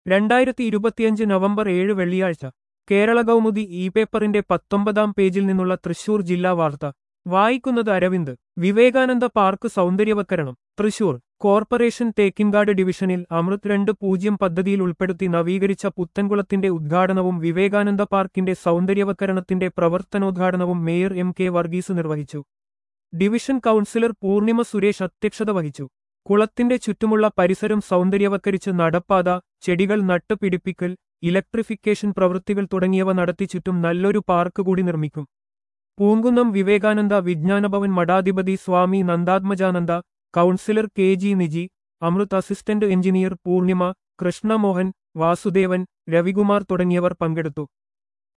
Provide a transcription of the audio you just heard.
രണ്ടായിരത്തി ഇരുപത്തിയഞ്ച് നവംബർ ഏഴ് വെള്ളിയാഴ്ച കേരള കൗമുദി ഇ പേപ്പറിന്റെ പത്തൊമ്പതാം പേജിൽ നിന്നുള്ള തൃശൂർ ജില്ലാ വാർത്ത വായിക്കുന്നത് അരവിന്ദ് വിവേകാനന്ദ പാർക്ക് സൗന്ദര്യവൽക്കരണം തൃശൂർ കോർപ്പറേഷൻ തേക്കിൻകാട് ഡിവിഷനിൽ അമൃത് രണ്ട് പൂജ്യം പദ്ധതിയിൽ ഉൾപ്പെടുത്തി നവീകരിച്ച പുത്തൻകുളത്തിന്റെ ഉദ്ഘാടനവും വിവേകാനന്ദ പാർക്കിന്റെ സൗന്ദര്യവൽക്കരണത്തിന്റെ പ്രവർത്തനോദ്ഘാടനവും മേയർ എം കെ വർഗീസ് നിർവഹിച്ചു ഡിവിഷൻ കൗൺസിലർ പൂർണിമ സുരേഷ് അധ്യക്ഷത വഹിച്ചു കുളത്തിന്റെ ചുറ്റുമുള്ള പരിസരം സൗന്ദര്യവൽക്കരിച്ച് നടപ്പാത ചെടികൾ നട്ടുപിടിപ്പിക്കൽ ഇലക്ട്രിഫിക്കേഷൻ പ്രവൃത്തികൾ തുടങ്ങിയവ നടത്തി ചുറ്റും നല്ലൊരു പാർക്ക് കൂടി നിർമ്മിക്കും പൂങ്കുന്നം വിവേകാനന്ദ വിജ്ഞാനഭവൻ മഠാധിപതി Swami Nandatmajananda councillor K G Niji AMRUT assistant engineer Poornima Krishnamohan Vasudevan Ravikumar തുടങ്ങിയവർ പങ്കെടുത്തു